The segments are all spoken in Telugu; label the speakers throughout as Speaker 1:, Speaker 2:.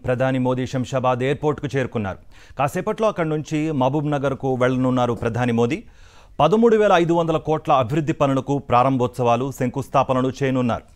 Speaker 1: ప్రధాని మోదీ శంషాబాద్ ఎయిర్పోర్ట్కు చేరుకున్నారు కాసేపట్లో అక్కడి నుంచి మహబూబ్ నగర్కు వెళ్లనున్నారు ప్రధాని మోదీ పదమూడు వేల ఐదు వందల కోట్ల అభివృద్ధి పనులకు ప్రారంభోత్సవాలు శంకుస్థాపనలు చేయనున్నారు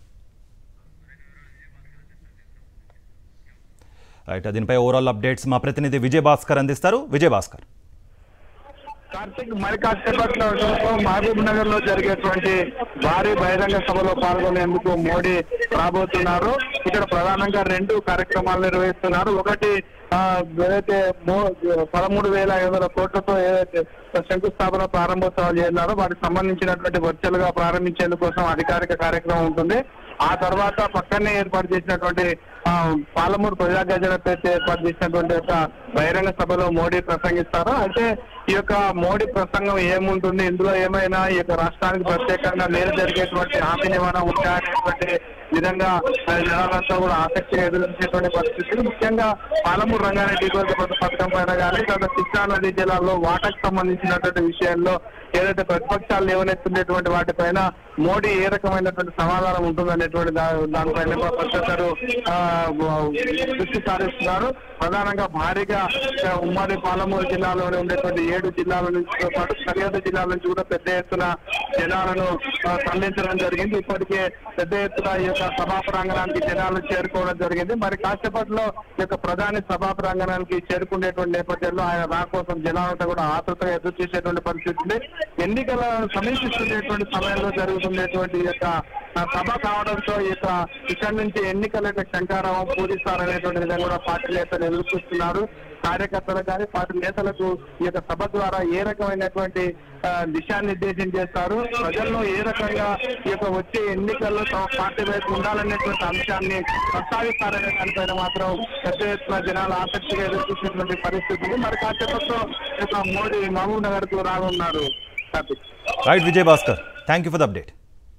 Speaker 1: రైట్ దీనిపై ఓవరాల్ అప్డేట్స్ మా ప్రతినిధి విజయ్ భాస్కర్ అందిస్తారు విజయ్ భాస్కర్
Speaker 2: కార్తిక్ మరి కాసేపట్లో మహబూబ్ నగర్ లో జరిగేటువంటి భారీ బహిరంగ సభలో పాల్గొనేందుకు మోడీ రాబోతున్నారు ఇక్కడ ప్రధానంగా రెండు కార్యక్రమాలు నిర్వహిస్తున్నారు ఒకటి ఆ, ఏదైతే మో- పదమూడు వేల ఐదు వందల కోట్లతో ఏదైతే శంకుస్థాపన ప్రారంభోత్సవాలు చేస్తున్నారో వాటికి సంబంధించినటువంటి వర్చువల్ గా ప్రారంభించేందుకు కోసం అధికారిక కార్యక్రమం ఉంటుంది ఆ తర్వాత పక్కనే ఏర్పాటు చేసినటువంటి ఆ, పాలమూరు ప్రజా గజల పేరు ఏర్పాటు చేసినటువంటి ఒక బహిరంగ సభలో మోడీ ప్రసంగిస్తారు అయితే ఈ యొక్క మోడీ ప్రసంగం ఏముంటుంది ఇందులో ఏమైనా ఈ యొక్క రాష్ట్రానికి ప్రత్యేకంగా మేలు జరిగేటువంటి హామీని ఏమైనా ఉంటాయనేటువంటి విధంగా ఆ, జనాలంతా కూడా ఆసక్తిగా ఎదుర్కొనేటువంటి పరిస్థితులు ముఖ్యంగా పాలమూరు రంగారెడ్డి గోదావరి పథకం పైన కానీ తర్వాత కృష్ణా నదీ జిల్లాలో వాటాకు సంబంధించినటువంటి విషయాల్లో ఏదైతే ప్రతిపక్షాలు లేవనెత్తున్నటువంటి వాటిపైన మోడీ ఏ రకమైనటువంటి సమాధానం ఉంటుందనేటువంటి దా- దానిపైన కూడా ప్రతి ఒక్కరు ఆ, దృష్టి సారిస్తున్నారు ప్రధానంగా భారీగా ఆ, ఉమ్మడి పాలమూరు జిల్లాలోనే ఉండేటువంటి ఏడు జిల్లాల నుంచి పాటు సరిహద్దు జిల్లాల నుంచి కూడా పెద్ద ఎత్తున జనాలను ఆ, తరలించడం జరిగింది ఇప్పటికే పెద్ద ఎత్తున ఈ యొక్క సభా ప్రాంగణానికి జనాలు చేరుకోవడం జరిగింది మరి కాసేపట్లో ఈ యొక్క ప్రధాని సభా ప్రాంగణానికి చేరుకునేటువంటి నేపథ్యంలో ఆయన రా కోసం జనాలంతా కూడా ఆతృతగా ఎదురు చూసేటువంటి పరిస్థితి ఉంది ఎన్నికల సమీక్షిస్తున్నటువంటి సమయంలో జరుగుతున్నటువంటి ఈ యొక్క ఆ, సభ కావడంతో ఈ యొక్క ఇక్కడి నుంచి ఎన్నికల యొక్క శంకారావం పూజిస్తారనేటువంటి విధంగా కూడా పార్టీ నేతలు ఎదుర్కొస్తున్నారు కార్యకర్తలు కానీ పార్టీ నేతలకు ఈ యొక్క సభ ద్వారా ఏ రకమైనటువంటి ఆ, దిశానిర్దేశం చేస్తారు ప్రజల్లో ఏ రకంగా ఈ యొక్క వచ్చే ఎన్నికల్లో తమ పార్టీ వైపు ఉండాలనేటువంటి అంశాన్ని ప్రస్తావిస్తారనే దానిపైన మాత్రం పెద్ద ఎత్తున జనాలు ఆసక్తిగా ఎదుర్కొంటున్నటువంటి పరిస్థితి ఉంది మరి కాసేపట్లో ఈ యొక్క మోడీ మహబూబ్ నగర్ కు రానున్నారు Karthik.
Speaker 1: Right Vijay Bhaskar thank you for the update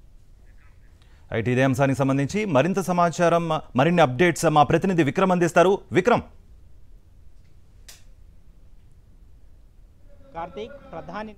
Speaker 1: right ఇదే అంశానికి సంబంధించి మరింత సమాచారం మరిన్ని అప్డేట్స్ మా ప్రతినిధి విక్రమ్ అందిస్తారు విక్రమ్
Speaker 3: కార్తీక్ ప్రధాని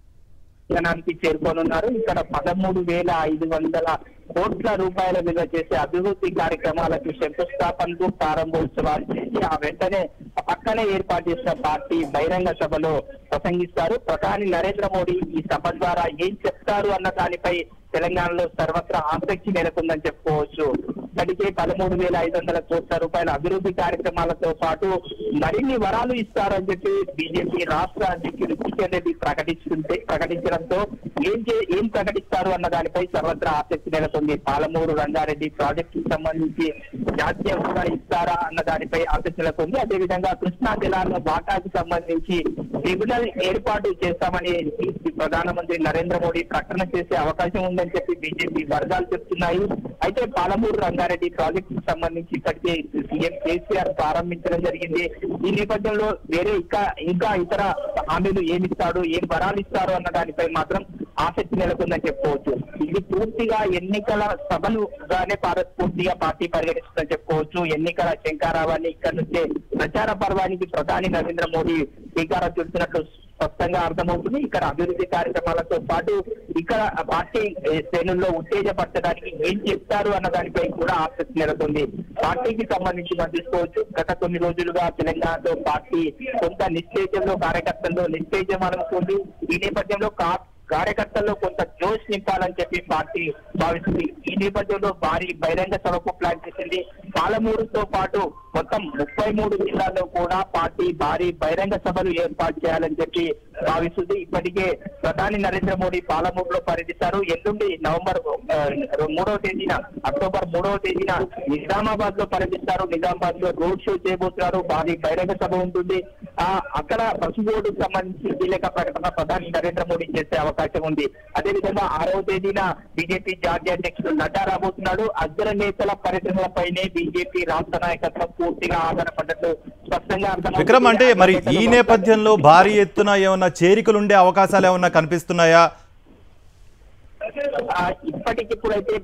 Speaker 4: జనానికి చేరుకోనున్నారు ఇక్కడ పదమూడు వేల ఐదు వందల కోట్ల రూపాయల విలువ చేసే అభివృద్ధి కార్యక్రమాలకు శంకుస్థాపనకు ప్రారంభోత్సవాలు చేసి ఆ వెంటనే పక్కనే ఏర్పాటు చేసిన పార్టీ బహిరంగ సభలో ప్రసంగిస్తారు ప్రధాని నరేంద్ర మోడీ ఈ సభ ద్వారా ఏం చెప్తారు అన్న దానిపై తెలంగాణలో సర్వత్రా ఆసక్తి నెలకొందని చెప్పుకోవచ్చు ఇప్పటికే పదమూడు వేల ఐదు వందల కోట్ల రూపాయల అభివృద్ధి కార్యక్రమాలతో పాటు మరిన్ని వరాలు ఇస్తారని చెప్పి బీజేపీ రాష్ట్ర అధ్యక్షుడు కిషన్ రెడ్డి ప్రకటిస్తుంటే ప్రకటించడంతో ఏం చే ఏం ప్రకటిస్తారు అన్న దానిపై సర్వత్రా ఆసక్తి నెలకొంది పాలమూరు రంగారెడ్డి ప్రాజెక్టు సంబంధించి జాతీయ హోదా ఇస్తారా అన్న దానిపై ఆసక్తి నెలకొంది అదేవిధంగా కృష్ణా జలాల వాటాకు సంబంధించి ట్రిబ్యునల్ ఏర్పాటు చేస్తామని ప్రధానమంత్రి నరేంద్ర మోడీ ప్రకటన చేసే అవకాశం ఉందని చెప్పి బీజేపీ వర్గాలు చెప్తున్నాయి అయితే పాలమూరు రంగారెడ్డి ప్రాజెక్టు సంబంధించి ఇప్పటికే సీఎం కేసీఆర్ ప్రారంభించడం జరిగింది ఈ నేపథ్యంలో వేరే ఇంకా ఇంకా ఇతర హామీలు ఏమిస్తాడు ఏం వరాలు ఇస్తారు అన్న దానిపై మాత్రం ఆసక్తి నెలకొందని చెప్పుకోవచ్చు ఇది పూర్తిగా ఎన్నికల సభలుగానే పార- పూర్తిగా పార్టీ పరిగణిస్తుందని చెప్పుకోవచ్చు ఎన్నికల శంకారావాన్ని ఇక్కడ నుంచే ప్రచార పర్వానికి ప్రధాని నరేంద్ర మోడీ శ్రీకారం చుడుతున్నట్లు స్పష్టంగా అర్థమవుతుంది ఇక్కడ అభివృద్ధి కార్యక్రమాలతో పాటు ఇక్కడ పార్టీ ఏ, శ్రేణుల్లో ఉత్తేజపరచడానికి ఏం చెప్తారు అన్న దానిపై కూడా ఆసక్తి నెలకొంది పార్టీకి సంబంధించి మనం తీసుకోవచ్చు గత కొన్ని రోజులుగా తెలంగాణలో పార్టీ కొంత నిశ్చేజంలో కార్యకర్తల్లో నిశ్చేజం అనుకుంది ఈ నేపథ్యంలో కా కార్యకర్తల్లో కొంత జోష్ నింపాలని చెప్పి పార్టీ భావిస్తుంది ఈ నేపథ్యంలో భారీ బహిరంగ సభకు ప్లాన్ చేసింది పాలమూరుతో పాటు మొత్తం ముప్పై మూడు జిల్లాల్లో కూడా పార్టీ భారీ బహిరంగ సభలు ఏర్పాటు చేయాలని చెప్పి భావిస్తుంది ఇప్పటికే ప్రధాని నరేంద్ర మోడీ పాలమూరులో పర్యటిస్తారు ఎల్లుండి నవంబర్ ఆ, మూడవ తేదీన అక్టోబర్ మూడవ తేదీన నిజామాబాద్ లో పర్యటిస్తారు నిజామాబాద్ లో రోడ్ షో చేయబోతున్నారు భారీ బహిరంగ సభ ఉంటుంది ఆ అక్కడ పసుపు బోర్డుకు సంబంధించి కీలక ప్రకటన ప్రధాని నరేంద్ర మోడీ చేసే అవకాశం ఉంది అదేవిధంగా ఆరవ తేదీన బీజేపీ జాతీయ అధ్యక్షుడు నడ్డా రాబోతున్నాడు అగ్ర నేతల పర్యటనలపైనే బీజేపీ రాష్ట్ర నాయకత్వం పూర్తిగా ఆధారపడ్డట్టు స్పష్టంగా అర్థం
Speaker 1: విక్రమ్ అంటే మరి ఈ నేపథ్యంలో భారీ ఎత్తున ఏమన్నా చేరికలుండే అవకాశాలు ఏమన్నా కనిపిస్తున్నాయా
Speaker 4: ఇప్పటికిప్పుడైతే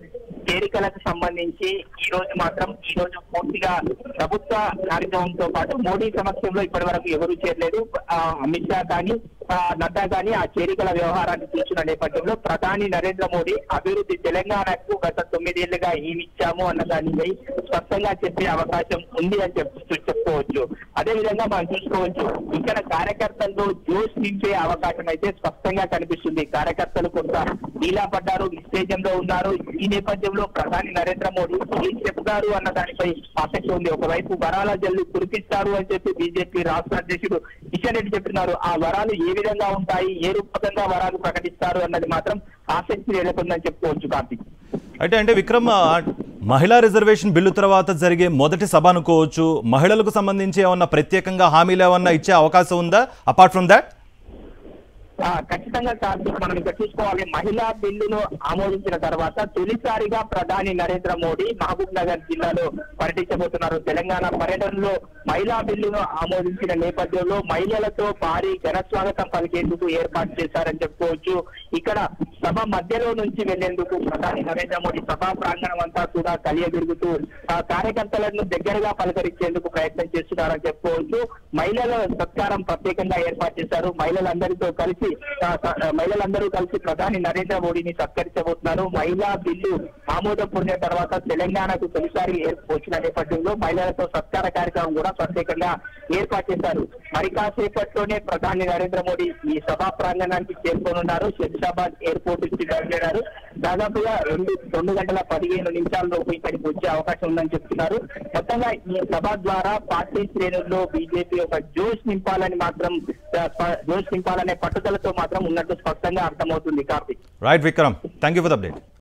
Speaker 4: చేరికలకు సంబంధించి ఈ రోజు మాత్రం ఈ రోజు పూర్తిగా ప్రభుత్వ కార్యక్రమంతో పాటు మోడీ సమక్షంలో ఇప్పటి వరకు ఎవరు చేరలేదు ఆ, అమిత్ షా కానీ ఆ, నడ్డా కానీ ఆ చేరికల వ్యవహారాన్ని చూసిన నేపథ్యంలో ప్రధాని నరేంద్ర మోడీ అభివృద్ధి తెలంగాణకు గత తొమ్మిదేళ్లుగా ఏమిచ్చాము అన్న దానిపై స్పష్టంగా చెప్పే అవకాశం ఉంది అని చెప్తూ చెప్పుకోవచ్చు అదే విధంగా మనం చూసుకోవచ్చు ఇక్కడ కార్యకర్తల్లో జోష్ నింపే అవకాశం అయితే స్పష్టంగా కనిపిస్తుంది కార్యకర్తలు కొంత నీలా పడ్డారు నిస్తేజంలో ఉన్నారు ఈ నేపథ్యంలో ప్రధాని నరేంద్ర మోడీ ఏం చెప్తారు అన్న దానిపై ఆసక్తి ఉంది ఒకవైపు వరాల జల్లు కురిపిస్తారు అని చెప్పి బీజేపీ రాష్ట్ర అధ్యక్షుడు కిషన్ రెడ్డి చెప్తున్నారు ఆ వరాలు ఏ విధంగా ఉంటాయి ఏ రూపకంగా వరాలు ప్రకటిస్తారు అన్నది మాత్రం ఆసక్తి నెలకొందని చెప్పుకోవచ్చు కార్తీక్
Speaker 1: అయితే అంటే విక్రమ్ ఆ, మహిళా రిజర్వేషన్ బిల్లు తర్వాత జరిగే మొదటి సభ అనుకోవచ్చు మహిళలకు సంబంధించి ఏమన్నా ప్రత్యేకంగా హామీలు ఏమన్నా ఇచ్చే అవకాశం ఉందా అపార్ట్ ఫ్రమ్ దాట్
Speaker 4: ఆ, ఖచ్చితంగా కార్తీక్ మనం ఇక్కడ చూసుకోవాలి మహిళా బిల్లును ఆమోదించిన తర్వాత తొలిసారిగా ప్రధాని నరేంద్ర మోడీ మహబూబ్ నగర్ జిల్లాలో పర్యటించబోతున్నారు తెలంగాణ పర్యటనలో మహిళా బిల్లును ఆమోదించిన నేపథ్యంలో మహిళలతో భారీ ఘన స్వాగతం పలికేందుకు ఏర్పాటు చేశారని చెప్పుకోవచ్చు ఇక్కడ సభ మధ్యలో నుంచి వెళ్లేందుకు ప్రధాని నరేంద్ర మోడీ సభా ప్రాంగణం అంతా కూడా కలియబెరుగుతూ ఆ కార్యకర్తలను దగ్గరగా పలకరించేందుకు ప్రయత్నం చేస్తున్నారని చెప్పుకోవచ్చు మహిళల సత్కారం ప్రత్యేకంగా ఏర్పాటు చేశారు మహిళలందరితో కలిసి ఆ, స- ఆ, మహిళలందరూ కలిసి ప్రధాని నరేంద్ర మోడీని సత్కరించబోతున్నారు మహిళా బిల్లు ఆమోదం పొందిన తర్వాత తెలంగాణకు తొలిసారి ఏర్- వచ్చిన నేపథ్యంలో మహిళలతో సత్కార కార్యక్రమం కూడా ప్రత్యేకంగా ఏర్పాటు చేశారు మరి కాసేపట్లోనే ప్రధాని నరేంద్ర మోడీ ఈ సభా ప్రాంగణానికి చేరుకోనున్నారు శంషాబాద్ ఎయిర్పోర్ట్ నుంచి బయలుదేరారు దాదాపుగా రెండు రెండు గంటల పదిహేను నిమిషాల లోపు ఇక్కడికి వచ్చే అవకాశం ఉందని చెప్తున్నారు మొత్తంగా ఈ సభ ద్వారా పార్టీ శ్రేణుల్లో బీజేపీ ఒక జోష్ నింపాలని మాత్రం ఆ, ప- జోష్ నింపాలనే పట్టుదలతో మాత్రం ఉన్నట్టు స్పష్టంగా అర్థమవుతుంది Karthik
Speaker 1: right Vikram thank you for the update